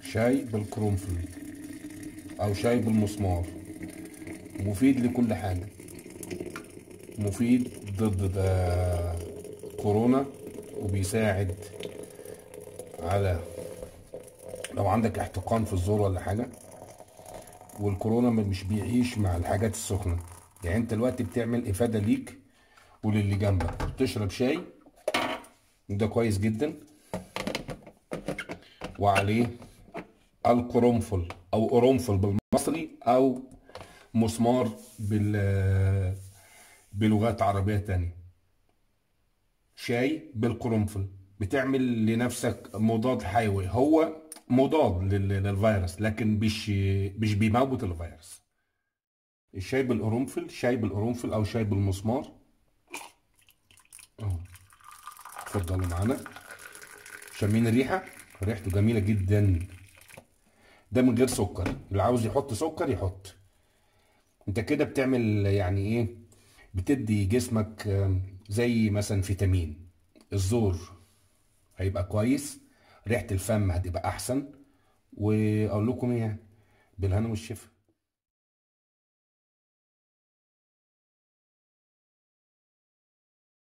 شاي بالقرنفل او شاي بالمسمار مفيد لكل حاجة مفيد ضد ده كورونا وبيساعد على لو عندك احتقان في الزور ولا حاجة والكورونا مش بيعيش مع الحاجات السخنة يعني انت دلوقتي بتعمل افادة ليك وللي جنبك بتشرب شاي ده كويس جدا وعليه القرنفل او قرنفل بالمصري او مسمار بال بلغات عربية تانية شاي بالقرنفل بتعمل لنفسك مضاد حيوي هو مضاد لل- للفيروس لكن مش مش بيموت الفيروس الشاي بالقرنفل شاي بالقرنفل او شاي بالمسمار اهو اتفضلوا معانا شامين الريحه ريحته جميله جدا ده من غير سكر اللي عاوز يحط سكر يحط انت كده بتعمل يعني ايه بتدي جسمك آم، زي مثلا فيتامين الزور هيبقى كويس ريحة الفم هتبقى احسن واقول لكم ايه يعني بالهنا والشفا